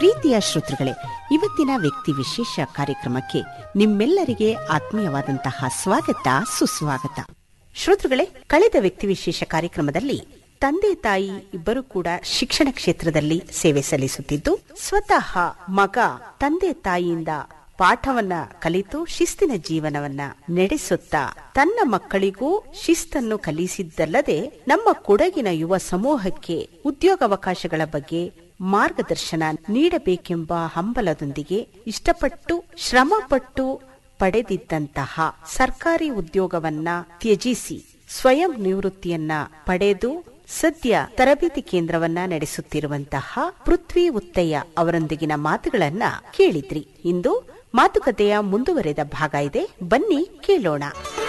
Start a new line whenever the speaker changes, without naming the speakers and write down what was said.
ಪ್ರೀತಿಯ ಶ್ರೋತೃಗಳೇ ಇವತ್ತಿನ ವ್ಯಕ್ತಿ ವಿಶೇಷ ಕಾರ್ಯಕ್ರಮಕ್ಕೆ ನಿಮ್ಮೆಲ್ಲರಿಗೆ ಆತ್ಮೀಯವಾದಂತಹ ಸ್ವಾಗತ ಸುಸ್ವಾಗತ ಶ್ರೋತೃಗಳೇ ಕಳೆದ ವ್ಯಕ್ತಿ ವಿಶೇಷ ಕಾರ್ಯಕ್ರಮದಲ್ಲಿ ತಂದೆ ತಾಯಿ ಇಬ್ಬರು ಕೂಡ ಶಿಕ್ಷಣ ಕ್ಷೇತ್ರದಲ್ಲಿ ಸೇವೆ ಸಲ್ಲಿಸುತ್ತಿದ್ದು ಸ್ವತಃ ಮಗ ತಂದೆ ತಾಯಿಯಿಂದ ಪಾಠವನ್ನ ಕಲಿತು ಶಿಸ್ತಿನ ಜೀವನವನ್ನ ನಡೆಸುತ್ತಾ ತನ್ನ ಮಕ್ಕಳಿಗೂ ಶಿಸ್ತನ್ನು ಕಲಿಸಿದ್ದಲ್ಲದೆ ನಮ್ಮ ಕೊಡಗಿನ ಯುವ ಸಮೂಹಕ್ಕೆ ಉದ್ಯೋಗಾವಕಾಶಗಳ ಬಗ್ಗೆ ಮಾರ್ಗದರ್ಶನ ನೀಡಬೇಕೆಂಬ ಹಂಬಲದೊಂದಿಗೆ ಇಷ್ಟಪಟ್ಟು ಶ್ರಮಪಟ್ಟು ಪಡೆದಿದ್ದಂತಹ ಸರ್ಕಾರಿ ಉದ್ಯೋಗವನ್ನ ತ್ಯಜಿಸಿ ಸ್ವಯಂ ನಿವೃತ್ತಿಯನ್ನ ಪಡೆದು ಸದ್ಯ ತರಬೇತಿ ಕೇಂದ್ರವನ್ನ ನಡೆಸುತ್ತಿರುವಂತಹ ಪೃಥ್ವಿ ಉತ್ತಯ್ಯ ಅವರೊಂದಿಗಿನ ಮಾತುಗಳನ್ನ ಕೇಳಿದ್ರಿ ಇಂದು ಮಾತುಕತೆಯ ಮುಂದುವರೆದ ಭಾಗ ಇದೆ ಬನ್ನಿ ಕೇಳೋಣ